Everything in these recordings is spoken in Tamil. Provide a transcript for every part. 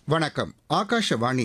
வணக்கம் ஆகாஷவாணி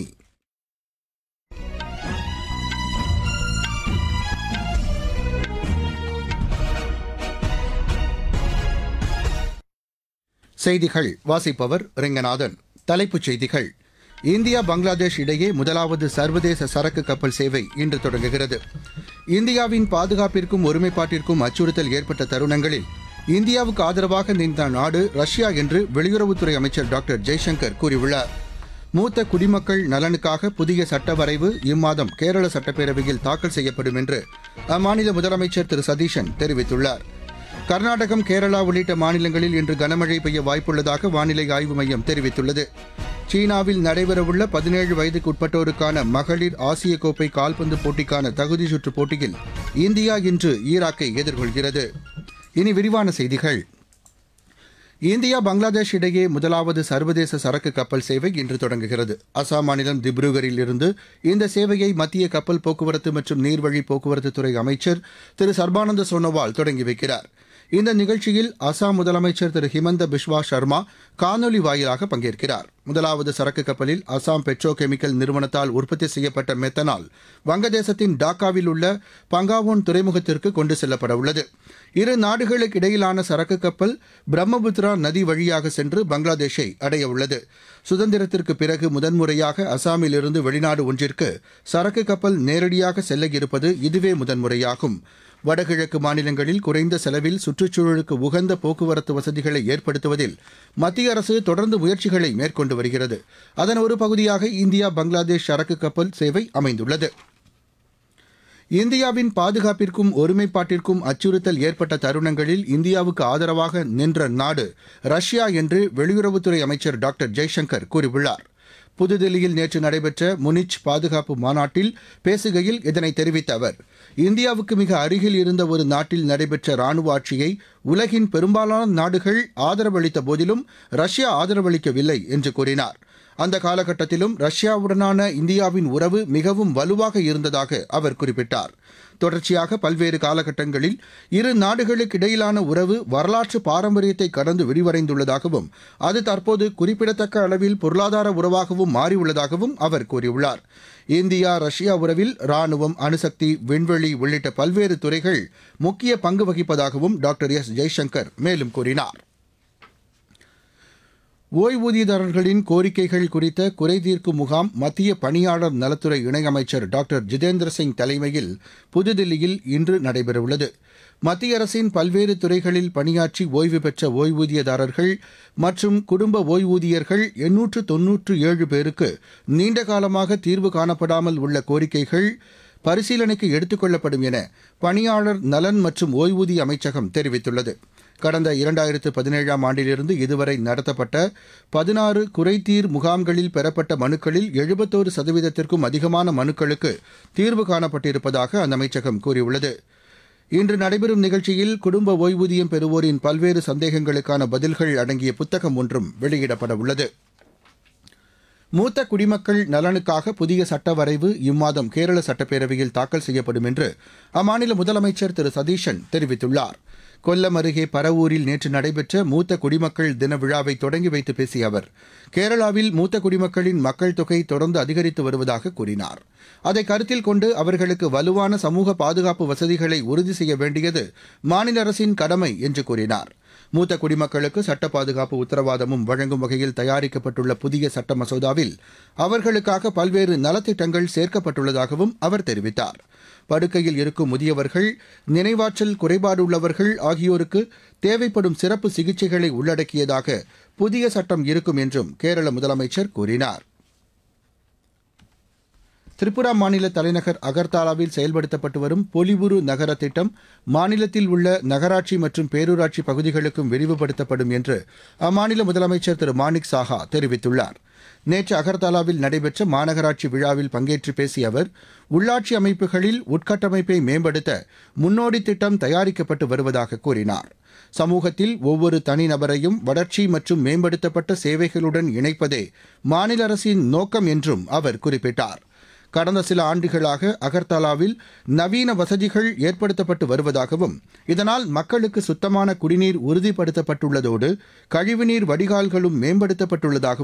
செய்திகள் வாசிப்பவர் ரெங்கநாதன் தலைப்புச் செய்திகள் இந்தியா பங்களாதேஷ் இடையே முதலாவது சர்வதேச சரக்கு கப்பல் சேவை இன்று தொடங்குகிறது இந்தியாவின் பாதுகாப்பிற்கும் ஒருமைப்பாட்டிற்கும் அச்சுறுத்தல் ஏற்பட்ட தருணங்களில் இந்தியாவுக்கு ஆதரவாக நின்ற நாடு ரஷ்யா என்று வெளியுறவுத்துறை அமைச்சர் டாக்டர் ஜெய்சங்கர் கூறியுள்ளார் மூத்த குடிமக்கள் நலனுக்காக புதிய சட்ட வரைவு இம்மாதம் கேரள சட்டப்பேரவையில் தாக்கல் செய்யப்படும் என்று அம்மாநில முதலமைச்சர் திரு சதீஷன் தெரிவித்துள்ளார் கர்நாடகம் கேரளா உள்ளிட்ட மாநிலங்களில் இன்று கனமழை பெய்ய வாய்ப்புள்ளதாக வானிலை ஆய்வு மையம் தெரிவித்துள்ளது சீனாவில் நடைபெறவுள்ள பதினேழு வயதுக்குட்பட்டோருக்கான மகளிர் ஆசிய கோப்பை கால்பந்து போட்டிக்கான தகுதி சுற்று போட்டியில் இந்தியா இன்று ஈராக்கை எதிர்கொள்கிறது இனி விரிவான செய்திகள் இந்தியா பங்களாதேஷ் இடையே முதலாவது சர்வதேச சரக்கு கப்பல் சேவை இன்று தொடங்குகிறது அசாம் மாநிலம் திப்ருகரில் இருந்து இந்த சேவையை மத்திய கப்பல் போக்குவரத்து மற்றும் நீர்வழி போக்குவரத்து துறை அமைச்சர் திரு சர்பானந்த சோனோவால் தொடங்கி வைக்கிறார் இந்த நிகழ்ச்சியில் அசாம் முதலமைச்சர் திரு ஹிமந்த பிஸ்வா சர்மா காணொலி வாயிலாக பங்கேற்கிறார் முதலாவது சரக்கு கப்பலில் அசாம் பெட்ரோ கெமிக்கல் நிறுவனத்தால் உற்பத்தி செய்யப்பட்ட மெத்தனால் வங்கதேசத்தின் டாக்காவில் உள்ள பங்காவோன் துறைமுகத்திற்கு கொண்டு செல்லப்பட உள்ளது இரு நாடுகளுக்கு இடையிலான சரக்கு கப்பல் பிரம்மபுத்திரா நதி வழியாக சென்று பங்களாதேஷை அடைய உள்ளது சுதந்திரத்திற்கு பிறகு முதன்முறையாக அசாமில் இருந்து வெளிநாடு ஒன்றிற்கு சரக்கு கப்பல் நேரடியாக செல்ல இருப்பது இதுவே முதன்முறையாகும் வடகிழக்கு மாநிலங்களில் குறைந்த செலவில் சுற்றுச்சூழலுக்கு உகந்த போக்குவரத்து வசதிகளை ஏற்படுத்துவதில் மத்திய அரசு தொடர்ந்து முயற்சிகளை மேற்கொண்டு வருகிறது அதன் ஒரு பகுதியாக இந்தியா பங்களாதேஷ் சரக்கு கப்பல் சேவை அமைந்துள்ளது இந்தியாவின் பாதுகாப்பிற்கும் ஒருமைப்பாட்டிற்கும் அச்சுறுத்தல் ஏற்பட்ட தருணங்களில் இந்தியாவுக்கு ஆதரவாக நின்ற நாடு ரஷ்யா என்று வெளியுறவுத்துறை அமைச்சர் டாக்டர் ஜெய்சங்கர் கூறியுள்ளார் புதுதில்லியில் நேற்று நடைபெற்ற முனிச் பாதுகாப்பு மாநாட்டில் பேசுகையில் இதனை தெரிவித்த அவர் இந்தியாவுக்கு மிக அருகில் இருந்த ஒரு நாட்டில் நடைபெற்ற ராணுவ ஆட்சியை உலகின் பெரும்பாலான நாடுகள் ஆதரவளித்த போதிலும் ரஷ்யா ஆதரவளிக்கவில்லை என்று கூறினார் அந்த காலகட்டத்திலும் ரஷ்யாவுடனான இந்தியாவின் உறவு மிகவும் வலுவாக இருந்ததாக அவர் குறிப்பிட்டார் தொடர்ச்சியாக பல்வேறு காலகட்டங்களில் இரு நாடுகளுக்கு இடையிலான உறவு வரலாற்று பாரம்பரியத்தை கடந்து விரிவடைந்துள்ளதாகவும் அது தற்போது குறிப்பிடத்தக்க அளவில் பொருளாதார உறவாகவும் மாறியுள்ளதாகவும் அவர் கூறியுள்ளார் இந்தியா ரஷ்யா உறவில் ராணுவம் அணுசக்தி விண்வெளி உள்ளிட்ட பல்வேறு துறைகள் முக்கிய பங்கு வகிப்பதாகவும் டாக்டர் எஸ் ஜெய்சங்கர் மேலும் கூறினார் ஓய்வூதியதாரர்களின் கோரிக்கைகள் குறித்த குறைதீர்க்கும் முகாம் மத்திய பணியாளர் நலத்துறை இணையமைச்சர் டாக்டர் ஜிதேந்திர சிங் தலைமையில் புதுதில்லியில் இன்று நடைபெறவுள்ளது மத்திய அரசின் பல்வேறு துறைகளில் பணியாற்றி ஓய்வு பெற்ற ஓய்வூதியதாரர்கள் மற்றும் குடும்ப ஓய்வூதியர்கள் எண்ணூற்று தொன்னூற்று ஏழு பேருக்கு நீண்ட காலமாக தீர்வு காணப்படாமல் உள்ள கோரிக்கைகள் பரிசீலனைக்கு எடுத்துக் கொள்ளப்படும் என பணியாளர் நலன் மற்றும் ஓய்வூதிய அமைச்சகம் தெரிவித்துள்ளது கடந்த இரண்டாயிரத்து பதினேழாம் ஆண்டிலிருந்து இதுவரை நடத்தப்பட்ட பதினாறு குறைதீர் முகாம்களில் பெறப்பட்ட மனுக்களில் எழுபத்தோரு சதவீதத்திற்கும் அதிகமான மனுக்களுக்கு தீர்வு காணப்பட்டிருப்பதாக அந்த அமைச்சகம் கூறியுள்ளது இன்று நடைபெறும் நிகழ்ச்சியில் குடும்ப ஓய்வூதியம் பெறுவோரின் பல்வேறு சந்தேகங்களுக்கான பதில்கள் அடங்கிய புத்தகம் ஒன்றும் வெளியிடப்பட உள்ளது மூத்த குடிமக்கள் நலனுக்காக புதிய சட்ட வரைவு இம்மாதம் கேரள சட்டப்பேரவையில் தாக்கல் செய்யப்படும் என்று அம்மாநில முதலமைச்சர் திரு சதீஷன் தெரிவித்துள்ளார் கொல்லம் அருகே பரவூரில் நேற்று நடைபெற்ற மூத்த குடிமக்கள் தின விழாவை தொடங்கி வைத்து பேசிய அவர் கேரளாவில் மூத்த குடிமக்களின் மக்கள் தொகை தொடர்ந்து அதிகரித்து வருவதாக கூறினார் அதை கருத்தில் கொண்டு அவர்களுக்கு வலுவான சமூக பாதுகாப்பு வசதிகளை உறுதி செய்ய வேண்டியது மாநில அரசின் கடமை என்று கூறினார் மூத்த குடிமக்களுக்கு சட்ட பாதுகாப்பு உத்தரவாதமும் வழங்கும் வகையில் தயாரிக்கப்பட்டுள்ள புதிய சட்ட மசோதாவில் அவர்களுக்காக பல்வேறு நலத்திட்டங்கள் சேர்க்கப்பட்டுள்ளதாகவும் அவர் தெரிவித்தார் படுக்கையில் இருக்கும் முதியவர்கள் நினைவாற்றல் குறைபாடு உள்ளவர்கள் ஆகியோருக்கு தேவைப்படும் சிறப்பு சிகிச்சைகளை உள்ளடக்கியதாக புதிய சட்டம் இருக்கும் என்றும் கேரள முதலமைச்சர் கூறினார் திரிபுரா மாநில தலைநகர் அகர்தாலாவில் செயல்படுத்தப்பட்டு வரும் பொலிவுரு நகர திட்டம் மாநிலத்தில் உள்ள நகராட்சி மற்றும் பேரூராட்சி பகுதிகளுக்கும் விரிவுபடுத்தப்படும் என்று அம்மாநில முதலமைச்சர் திரு மாணிக் சாஹா தெரிவித்துள்ளார் நேற்று அகர்தாலாவில் நடைபெற்ற மாநகராட்சி விழாவில் பங்கேற்று பேசிய அவர் உள்ளாட்சி அமைப்புகளில் உட்கட்டமைப்பை மேம்படுத்த முன்னோடி திட்டம் தயாரிக்கப்பட்டு வருவதாக கூறினார் சமூகத்தில் ஒவ்வொரு தனிநபரையும் வளர்ச்சி மற்றும் மேம்படுத்தப்பட்ட சேவைகளுடன் இணைப்பதே மாநில அரசின் நோக்கம் என்றும் அவர் குறிப்பிட்டார் கடந்த சில ஆண்டுகளாக அகர்தலாவில் நவீன வசதிகள் ஏற்படுத்தப்பட்டு வருவதாகவும் இதனால் மக்களுக்கு சுத்தமான குடிநீர் உறுதிப்படுத்தப்பட்டுள்ளதோடு கழிவுநீர் வடிகால்களும் மேம்படுத்தப்பட்டுள்ளதாகவும்